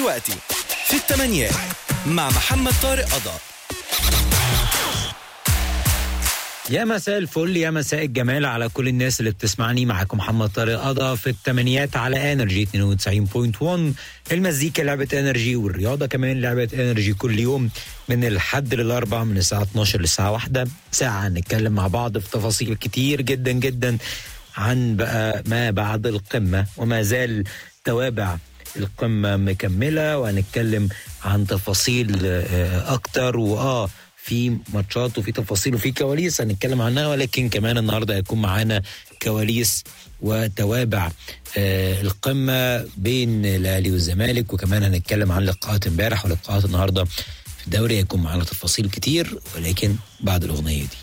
دلوقتي في التمانيات مع محمد طارق قضاء يا مساء الفل يا مساء الجمال على كل الناس اللي بتسمعني معاكم محمد طارق قضا في الثمانيات على انرجي 92.1 المزيكا لعبة انرجي والرياضة كمان لعبة انرجي كل يوم من الحد للاربع من الساعة 12 للساعة واحدة ساعة نتكلم مع بعض في تفاصيل كتير جدا جدا عن بقى ما بعد القمة وما زال توابع القمة مكملة وهنتكلم عن تفاصيل آه، أكتر وآه في ماتشات وفي تفاصيل وفي كواليس هنتكلم عنها ولكن كمان النهارده هيكون معانا كواليس وتوابع آه القمه بين الاهلي والزمالك وكمان هنتكلم عن لقاءات امبارح ولقاءات النهارده في الدوري هيكون معانا تفاصيل كتير ولكن بعد الاغنيه دي